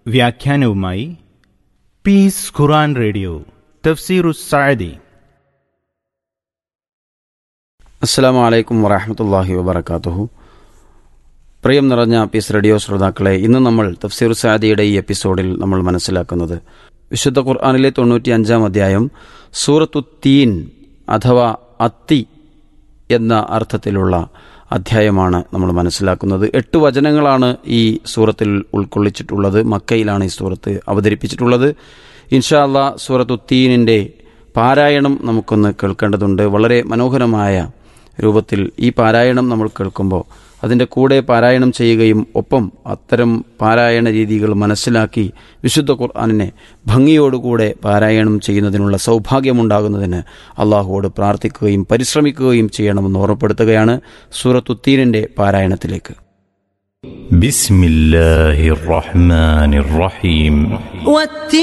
വ്യാഖ്യാനവുമായി peace Quran radio തഫ്സീറു സാദി അസ്സാം വലൈക്കും വറഹമത്തല്ലാഹി വബർക്കാത്തുഹു പ്രിയം നിറഞ്ഞ പീസ് റേഡിയോ ശ്രോതാക്കളെ ഇന്ന് നമ്മൾ തഫ്സീർ സാദിയുടെ ഈ എപ്പിസോഡിൽ നമ്മൾ മനസ്സിലാക്കുന്നത് വിശുദ്ധ ഖുർആാനിലെ തൊണ്ണൂറ്റി അഞ്ചാം അധ്യായം സൂറത്തു തീൻ അഥവാ അത്തി എന്ന അർത്ഥത്തിലുള്ള അധ്യായമാണ് നമ്മൾ മനസ്സിലാക്കുന്നത് എട്ട് വചനങ്ങളാണ് ഈ സൂറത്തിൽ ഉൾക്കൊള്ളിച്ചിട്ടുള്ളത് മക്കയിലാണ് ഈ സൂറത്ത് അവതരിപ്പിച്ചിട്ടുള്ളത് ഇൻഷാ അല്ലാ സൂറത്തു തീനിൻ്റെ പാരായണം നമുക്കൊന്ന് കേൾക്കേണ്ടതുണ്ട് വളരെ മനോഹരമായ രൂപത്തിൽ ഈ പാരായണം നമ്മൾ കേൾക്കുമ്പോൾ അതിൻ്റെ കൂടെ പാരായണം ചെയ്യുകയും ഒപ്പം അത്തരം പാരായണ രീതികൾ മനസ്സിലാക്കി വിശുദ്ധ ഖുർആാനിനെ ഭംഗിയോടുകൂടെ പാരായണം ചെയ്യുന്നതിനുള്ള സൗഭാഗ്യമുണ്ടാകുന്നതിന് അള്ളാഹുവോട് പ്രാർത്ഥിക്കുകയും പരിശ്രമിക്കുകയും ചെയ്യണമെന്ന് ഓർമ്മപ്പെടുത്തുകയാണ് സൂറത്തുത്തീനിൻ്റെ പാരായണത്തിലേക്ക് بسم الله الرحمن الرحيم والتين